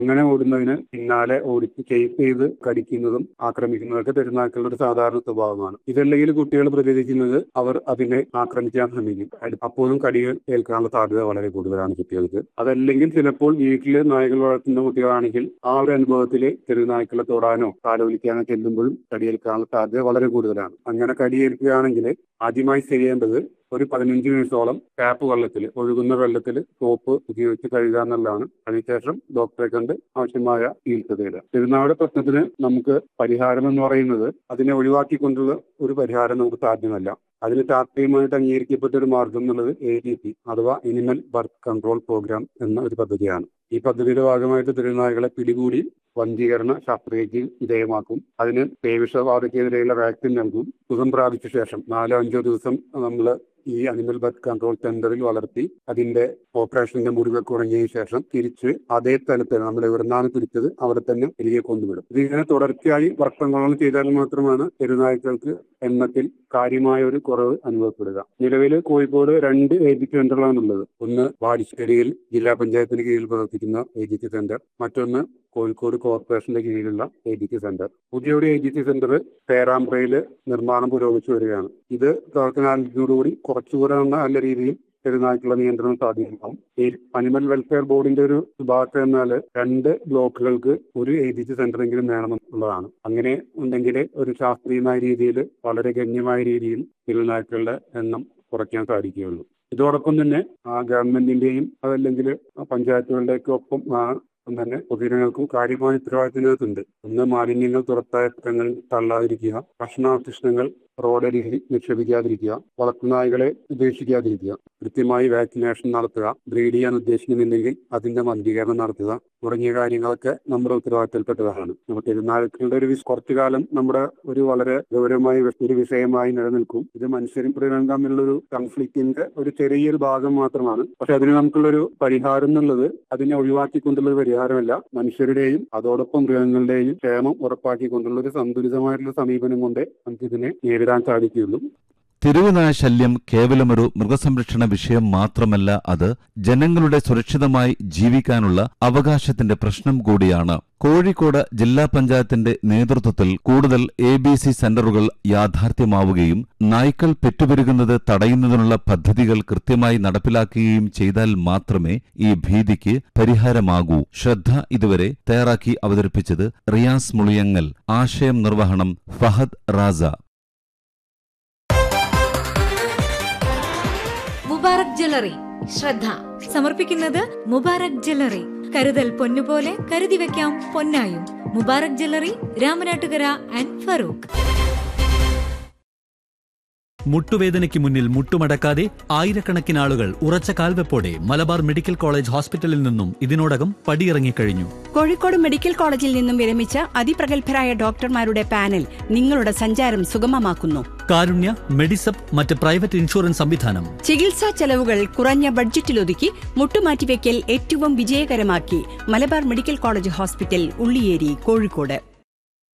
അങ്ങനെ ഓടുന്നതിന് പിന്നാലെ ഓടിച്ച് ചേസ് ചെയ്ത് കടിക്കുന്നതും ആക്രമിക്കുന്നതൊക്കെ തെരുനായ്ക്കളുടെ ഒരു സാധാരണ സ്വഭാവമാണ് ഇതല്ലെങ്കിൽ കുട്ടികൾ പ്രതികരിക്കുന്നത് അവർ അതിനെ ആക്രമിക്കാൻ ശ്രമിക്കും അത് അപ്പോഴും കടികൾ ഏൽക്കാനുള്ള സാധ്യത വളരെ കൂടുതലാണ് കുട്ടികൾക്ക് അതല്ലെങ്കിൽ ചിലപ്പോൾ വീട്ടിൽ നായകൾ വളർത്തുന്ന കുട്ടികളാണെങ്കിൽ ആ ഒരു അനുഭവത്തിൽ തെരുനായ്ക്കളെ തൊടാനോ താലോലിക്കാനോ ചെല്ലുമ്പോഴും കടിയേൽക്കാനുള്ള സാധ്യത വളരെ കൂടുതലാണ് അങ്ങനെ കടിയേൽക്കുകയാണെങ്കിൽ ആദ്യമായി ചെയ്യേണ്ടത് ഒരു പതിനഞ്ച് മിനിറ്റോളം ടാപ്പ് വെള്ളത്തിൽ ഒഴുകുന്ന വെള്ളത്തിൽ സോപ്പ് ഉപയോഗിച്ച് കഴുകുക എന്നുള്ളതാണ് അതിനുശേഷം ഡോക്ടറെ കണ്ട് ആവശ്യമായ ചികിത്സ തേടുക പെരുന്നാളുടെ പ്രശ്നത്തിന് നമുക്ക് പരിഹാരം എന്ന് പറയുന്നത് അതിനെ ഒഴിവാക്കിക്കൊണ്ടുള്ള ഒരു പരിഹാരം നമുക്ക് സാധ്യമല്ല അതിന് ശാസ്ത്രീയമായിട്ട് അംഗീകരിക്കപ്പെട്ട ഒരു മാർഗം എന്നുള്ളത് എ ഡി പി അഥവാ അനിമൽ ബർത്ത് കൺട്രോൾ പ്രോഗ്രാം എന്ന ഒരു പദ്ധതിയാണ് ഈ പദ്ധതിയുടെ ഭാഗമായിട്ട് തിരുനായകളെ പിടികൂടി വന്ധീകരണ ശസ്ത്രക്രിയയ്ക്ക് വിധേയമാക്കും അതിന് പേവിഷബാധയ്ക്കെതിരെയുള്ള വാക്സിൻ നൽകും സുഖം പ്രാപിച്ച ശേഷം നാലോ അഞ്ചോ ദിവസം നമ്മൾ ഈ അനിമൽ ബർത്ത് കൺട്രോൾ സെന്ററിൽ വളർത്തി അതിന്റെ ഓപ്പറേഷന്റെ മുറിവൊക്കെ ഉറങ്ങിയതിനു ശേഷം തിരിച്ച് അതേ സ്ഥലത്ത് നമ്മൾ എവിടുന്നാണ് പിടിച്ചത് അവിടെ തന്നെ തിരികെ കൊണ്ടുവിടും ഇതിങ്ങനെ തുടർച്ചയായി വർഷങ്ങളോളം ചെയ്താൽ മാത്രമാണ് തെരുനായ്ക്കൾക്ക് എണ്ണത്തിൽ കാര്യമായ ഒരു കുറവ് അനുഭവപ്പെടുക നിലവിൽ കോഴിക്കോട് രണ്ട് ഏജിക്ക് സെന്ററുകളാണുള്ളത് ഒന്ന് വാടിശ്ശേരിയിൽ ജില്ലാ പഞ്ചായത്തിന് കീഴിൽ പ്രവർത്തിക്കുന്ന ഏജിക്ക് സെന്റർ മറ്റൊന്ന് കോഴിക്കോട് കോർപ്പറേഷന്റെ കീഴിലുള്ള ഏജിക്ക് സെന്റർ പുതിയൊരു ഏജിക്ക് സെന്റർ പേരാമ്പ്രയിൽ നിർമ്മാണം പുരോഗമിച്ചു വരികയാണ് ഇത് പ്രവർത്തനാരംഭിച്ചതോടുകൂടി കുറച്ചുകൂടെ നല്ല രീതിയിൽ പെരുന്നായ്ക്കുള്ള നിയന്ത്രണം സാധിക്കും ഈ അനിമൽ വെൽഫെയർ ബോർഡിന്റെ ഒരു ശുപാർശ എന്നാൽ രണ്ട് ബ്ലോക്കുകൾക്ക് ഒരു ഏജിച്ച് സെന്ററെങ്കിലും വേണമെന്നുള്ളതാണ് അങ്ങനെ ഉണ്ടെങ്കിൽ ഒരു ശാസ്ത്രീയമായ രീതിയിൽ വളരെ ഗണ്യമായ രീതിയിൽ പെരുന്നായ്ക്കളുടെ എണ്ണം കുറയ്ക്കാൻ സാധിക്കുകയുള്ളൂ ഇതോടൊപ്പം തന്നെ ആ ഗവൺമെന്റിന്റെയും അതല്ലെങ്കിൽ പഞ്ചായത്തുകളുടെയൊക്കെ ഒപ്പം ആ തന്നെ പൊതുജനങ്ങൾക്കും കാര്യമായ ഉത്തരവാദിത്തത്തിനകത്തുണ്ട് ഒന്ന് മാലിന്യങ്ങൾ തുറത്തായ സ്ഥലങ്ങളിൽ തള്ളാതിരിക്കുക ഭക്ഷണാവശിഷ്ടങ്ങൾ റോഡരികിൽ നിക്ഷേപിക്കാതിരിക്കുക വളർത്തുനായ്കളെ ഉപേക്ഷിക്കാതിരിക്കുക കൃത്യമായി വാക്സിനേഷൻ നടത്തുക ബ്രീഡ് ചെയ്യാൻ ഉദ്ദേശിക്കുന്നില്ലെങ്കിൽ അതിന്റെ മലിനീകരണം നടത്തുക തുടങ്ങിയ കാര്യങ്ങളൊക്കെ നമ്മുടെ ഉത്തരവാദിത്തപ്പെട്ടതാണ് നമുക്ക് പെരുന്നാളുകളുടെ ഒരു വിസ് കുറച്ചു കാലം നമ്മുടെ ഒരു വളരെ ഗൗരവമായ വിഷ- ഒരു വിഷയമായി നിലനിൽക്കും ഇത് മനുഷ്യരും മൃഗങ്ങളും തമ്മിലുള്ള ഒരു കൺഫ്ലിക്റ്റിന്റെ ഒരു ചെറിയൊരു ഭാഗം മാത്രമാണ് പക്ഷെ അതിന് നമുക്കുള്ളൊരു പരിഹാരം എന്നുള്ളത് അതിനെ ഒഴിവാക്കിക്കൊണ്ടുള്ള ഒരു പരിഹാരമല്ല മനുഷ്യരുടെയും അതോടൊപ്പം മൃഗങ്ങളുടെയും ക്ഷേമം ഉറപ്പാക്കിക്കൊണ്ടുള്ള ഒരു സന്തുലിതമായിട്ടുള്ള സമീപനം കൊണ്ടേ നമുക്കിതിനെ നേരിടാൻ സാധിക്കുകയുള്ളൂ തെരുവുനായ ശല്യം കേവലമൊരു മൃഗസംരക്ഷണ വിഷയം മാത്രമല്ല അത് ജനങ്ങളുടെ സുരക്ഷിതമായി ജീവിക്കാനുള്ള അവകാശത്തിന്റെ പ്രശ്നം കൂടിയാണ് കോഴിക്കോട് ജില്ലാ പഞ്ചായത്തിന്റെ നേതൃത്വത്തിൽ കൂടുതൽ എ ബി സി സെന്ററുകൾ യാഥാർത്ഥ്യമാവുകയും നായ്ക്കൾ പെറ്റുപെരുകുന്നത് തടയുന്നതിനുള്ള പദ്ധതികൾ കൃത്യമായി നടപ്പിലാക്കുകയും ചെയ്താൽ മാത്രമേ ഈ ഭീതിക്ക് പരിഹാരമാകൂ ശ്രദ്ധ ഇതുവരെ തയ്യാറാക്കി അവതരിപ്പിച്ചത് റിയാസ് മുളിയങ്ങൽ ആശയം നിർവഹണം ഫഹദ് റാസ മുബാറക് ജ്വല്ലറി ശ്രദ്ധ സമർപ്പിക്കുന്നത് മുബാറക് ജ്വല്ലറി കരുതൽ പൊന്നുപോലെ കരുതി വെക്കാം പൊന്നായും മുബാറക് ജ്വല്ലറി രാമനാട്ടുകര ആൻഡ് ഫറൂഖ് മുട്ടുവേദനയ്ക്ക് മുന്നിൽ മുട്ടുമടക്കാതെ ആയിരക്കണക്കിന് ആളുകൾ ഉറച്ച കാൽവെപ്പോടെ മലബാർ മെഡിക്കൽ കോളേജ് ഹോസ്പിറ്റലിൽ നിന്നും ഇതിനോടകം പടിയിറങ്ങിക്കഴിഞ്ഞു കോഴിക്കോട് മെഡിക്കൽ കോളേജിൽ നിന്നും വിരമിച്ച അതിപ്രഗത്ഭരായ ഡോക്ടർമാരുടെ പാനൽ നിങ്ങളുടെ സഞ്ചാരം സുഗമമാക്കുന്നു കാരുണ്യ മെഡിസപ്പ് മറ്റ് പ്രൈവറ്റ് ഇൻഷുറൻസ് സംവിധാനം ചികിത്സാ ചെലവുകൾ കുറഞ്ഞ ബഡ്ജറ്റിലൊതുക്കി മുട്ടുമാറ്റിവെക്കൽ ഏറ്റവും വിജയകരമാക്കി Malabar medical college hospital Ulliyeri Kozhikode